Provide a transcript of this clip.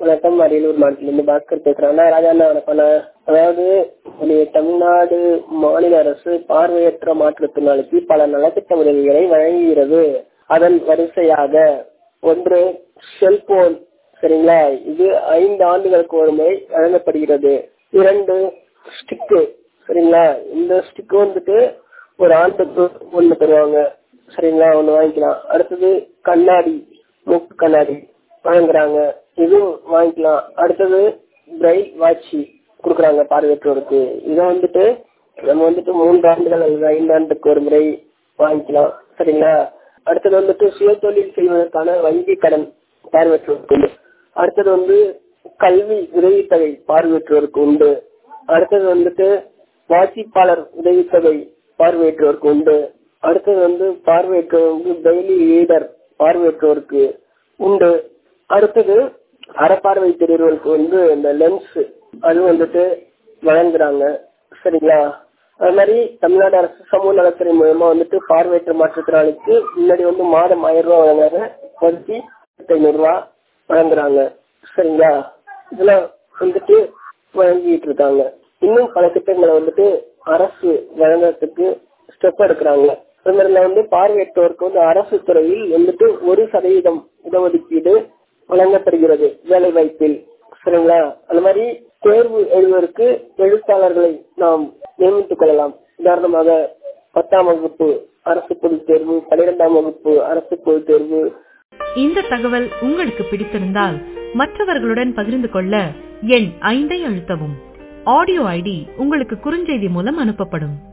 வணக்கம் அரியலூர் மாவட்டத்திலிருந்து பாஸ்கர் பேசுறேன் ராஜா அண்ணா வணக்கம் அதாவது நம்முடைய தமிழ்நாடு மாநில அரசு பார்வையற்ற மாற்றுத்திறனாளிக்கு பல நலத்திட்ட உதவிகளை வழங்குகிறது அதன் வரிசையாக ஒன்று செல்போன் சரிங்களா இது ஐந்து ஆண்டுகளுக்கு ஒரு முறை வழங்கப்படுகிறது இரண்டு ஸ்டிக்கு சரிங்களா இந்த ஸ்டிக் வந்துட்டு ஒரு ஆண்டுக்கு ஒன்று தருவாங்க சரிங்களா ஒன்று வாங்கிக்கலாம் அடுத்தது கண்ணாடி மூக்கு கண்ணாடி வழங்குறாங்க இதுவும் வாங்கிக்கலாம் அடுத்தது பிரைட் வாட்சி கொடுக்குறாங்க பார்வையற்றோருக்கு இதை வந்துட்டு நம்ம வந்துட்டு மூன்று ஆண்டுகள் அல்லது ஐந்து ஆண்டுக்கு ஒரு முறை வாங்கிக்கலாம் சரிங்களா அடுத்தது வந்துட்டு சுய தொழில் செய்வதற்கான வங்கி கடன் பார்வையற்றோருக்கு உண்டு அடுத்தது வந்து கல்வி உதவித்தொகை பார்வையற்றோருக்கு உண்டு அடுத்தது வந்துட்டு வாசிப்பாளர் உதவித்தொகை பார்வையற்றோருக்கு உண்டு அடுத்தது வந்து பார்வையற்றோருக்கு டெய்லி லீடர் பார்வையற்றோருக்கு உண்டு அடுத்தது அறப்பார்வை தெரிவர்களுக்கு வந்து இந்த லென்ஸ் அது வந்துட்டு வழங்குறாங்க சரிங்களா அது மாதிரி தமிழ்நாடு அரசு சமூக நலத்துறை மூலமா வந்துட்டு பார்வையற்ற மாற்றுத்திறனாளிக்கு முன்னாடி வந்து மாதம் ஆயிரம் ரூபாய் வழங்குறாங்க இப்போதைக்கு ஐநூறு ரூபாய் வழங்குறாங்க சரிங்களா இதெல்லாம் வந்துட்டு வழங்கிட்டு இருக்காங்க இன்னும் பல திட்டங்களை வந்துட்டு அரசு வழங்குறதுக்கு ஸ்டெப் எடுக்கிறாங்க அது மாதிரி வந்து பார்வையற்றோருக்கு வந்து அரசு துறையில் வந்துட்டு ஒரு சதவீதம் இடஒதுக்கீடு வழங்கப்படுகிறது வேலை வாய்ப்பில் சரிங்களா அந்த மாதிரி தேர்வு எழுதுவதற்கு எழுத்தாளர்களை நாம் நியமித்துக் கொள்ளலாம் உதாரணமாக பத்தாம் வகுப்பு அரசு பொதுத் தேர்வு பனிரெண்டாம் வகுப்பு அரசு பொதுத் தேர்வு இந்த தகவல் உங்களுக்கு பிடித்திருந்தால் மற்றவர்களுடன் பகிர்ந்து கொள்ள எண் ஐந்தை அழுத்தவும் ஆடியோ ஐடி உங்களுக்கு குறுஞ்செய்தி மூலம் அனுப்பப்படும்